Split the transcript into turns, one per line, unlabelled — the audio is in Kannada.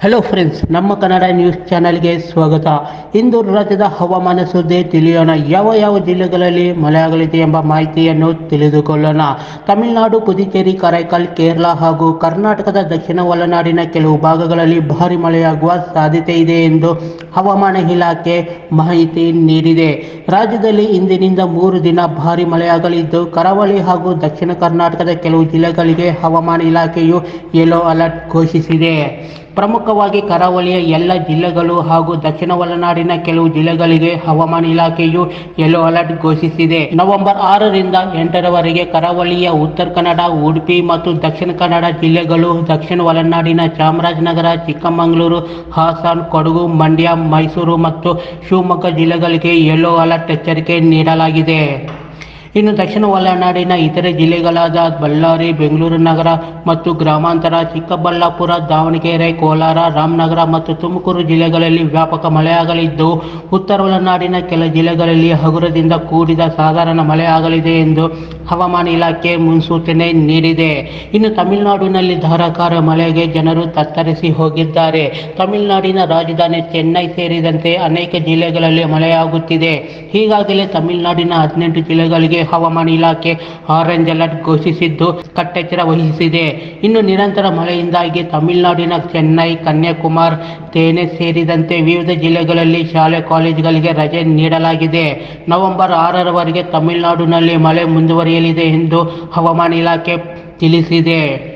ಹಲೋ ಫ್ರೆಂಡ್ಸ್ ನಮ್ಮ ಕನ್ನಡ ನ್ಯೂಸ್ ಚಾನೆಲ್ಗೆ ಸ್ವಾಗತ ಇಂದು ರಾಜ್ಯದ ಹವಾಮಾನ ಸುದ್ದಿ ತಿಳಿಯೋಣ ಯಾವ ಯಾವ ಜಿಲ್ಲೆಗಳಲ್ಲಿ ಮಳೆಯಾಗಲಿದೆ ಎಂಬ ಮಾಹಿತಿಯನ್ನು ತಿಳಿದುಕೊಳ್ಳೋಣ ತಮಿಳುನಾಡು ಪುದುಚೇರಿ ಕರೈಕಲ್ ಕೇರಳ ಹಾಗೂ ಕರ್ನಾಟಕದ ದಕ್ಷಿಣ ಒಳನಾಡಿನ ಕೆಲವು ಭಾಗಗಳಲ್ಲಿ ಭಾರಿ ಮಳೆಯಾಗುವ ಸಾಧ್ಯತೆ ಇದೆ ಎಂದು ಹವಾಮಾನ ಇಲಾಖೆ ಮಾಹಿತಿ ನೀಡಿದೆ ರಾಜ್ಯದಲ್ಲಿ ಇಂದಿನಿಂದ ಮೂರು ದಿನ ಭಾರಿ ಮಳೆಯಾಗಲಿದ್ದು ಕರಾವಳಿ ಹಾಗೂ ದಕ್ಷಿಣ ಕರ್ನಾಟಕದ ಕೆಲವು ಜಿಲ್ಲೆಗಳಿಗೆ ಹವಾಮಾನ ಇಲಾಖೆಯು ಯೆಲ್ಲೋ ಅಲರ್ಟ್ ಘೋಷಿಸಿದೆ ಪ್ರಮುಖವಾಗಿ ಕರಾವಳಿಯ ಎಲ್ಲ ಜಿಲ್ಲೆಗಳು ಹಾಗೂ ದಕ್ಷಿಣ ಒಳನಾಡಿನ ಕೆಲವು ಜಿಲ್ಲೆಗಳಿಗೆ ಹವಾಮಾನ ಇಲಾಖೆಯು ಯೆಲ್ಲೋ ಅಲರ್ಟ್ ಘೋಷಿಸಿದೆ ನವೆಂಬರ್ ಆರರಿಂದ ಎಂಟರವರೆಗೆ ಕರಾವಳಿಯ ಉತ್ತರ ಕನ್ನಡ ಉಡುಪಿ ಮತ್ತು ದಕ್ಷಿಣ ಕನ್ನಡ ಜಿಲ್ಲೆಗಳು ದಕ್ಷಿಣ ಒಳನಾಡಿನ ಚಾಮರಾಜನಗರ ಚಿಕ್ಕಮಗಳೂರು ಹಾಸನ್ ಕೊಡಗು ಮಂಡ್ಯ ಮೈಸೂರು ಮತ್ತು ಶಿವಮೊಗ್ಗ ಜಿಲ್ಲೆಗಳಿಗೆ ಯೆಲ್ಲೋ ಅಲರ್ಟ್ ಎಚ್ಚರಿಕೆ ನೀಡಲಾಗಿದೆ ಇನ್ನು ದಕ್ಷಿಣ ಒಳನಾಡಿನ ಇತರೆ ಜಿಲ್ಲೆಗಳಾದ ಬಳ್ಳಾರಿ ಬೆಂಗಳೂರು ನಗರ ಮತ್ತು ಗ್ರಾಮಾಂತರ ಚಿಕ್ಕಬಳ್ಳಾಪುರ ದಾವಣಗೆರೆ ಕೋಲಾರ ರಾಮನಗರ ಮತ್ತು ತುಮಕೂರು ಜಿಲ್ಲೆಗಳಲ್ಲಿ ವ್ಯಾಪಕ ಮಳೆಯಾಗಲಿದ್ದು ಉತ್ತರ ಒಳನಾಡಿನ ಕೆಲ ಜಿಲ್ಲೆಗಳಲ್ಲಿ ಹಗುರದಿಂದ ಕೂಡಿದ ಸಾಧಾರಣ ಮಳೆಯಾಗಲಿದೆ ಎಂದು ಹವಾಮಾನ ಇಲಾಖೆ ಮುನ್ಸೂಚನೆ ನೀಡಿದೆ ಇನ್ನು ತಮಿಳುನಾಡಿನಲ್ಲಿ ಧಾರಾಕಾರ ಮಳೆಗೆ ಜನರು ತತ್ತರಿಸಿ ಹೋಗಿದ್ದಾರೆ ತಮಿಳುನಾಡಿನ ರಾಜಧಾನಿ ಚೆನ್ನೈ ಸೇರಿದಂತೆ ಅನೇಕ ಜಿಲ್ಲೆಗಳಲ್ಲಿ ಮಳೆಯಾಗುತ್ತಿದೆ ಹೀಗಾಗಲೇ ತಮಿಳುನಾಡಿನ ಹದಿನೆಂಟು ಜಿಲ್ಲೆಗಳಿಗೆ ಹವಾಮಾನ ಇಲಾಖೆ ಆರೆಂಜ್ ಅಲರ್ಟ್ ಘೋಷಿಸಿದ್ದು ಕಟ್ಟೆಚ್ಚರ ವಹಿಸಿದೆ ಇನ್ನು ನಿರಂತರ ಮಳೆಯಿಂದಾಗಿ ತಮಿಳುನಾಡಿನ ಚೆನ್ನೈ ಕನ್ಯಾಕುಮಾರ್ ತೇನೆ ಸೇರಿದಂತೆ ವಿವಿಧ ಜಿಲ್ಲೆಗಳಲ್ಲಿ ಶಾಲೆ ಕಾಲೇಜುಗಳಿಗೆ ರಜೆ ನೀಡಲಾಗಿದೆ ನವೆಂಬರ್ ಆರರವರೆಗೆ ತಮಿಳುನಾಡಿನಲ್ಲಿ ಮಳೆ ಮುಂದುವರಿಯಲಿದೆ ಎಂದು ಹವಾಮಾನ ಇಲಾಖೆ ತಿಳಿಸಿದೆ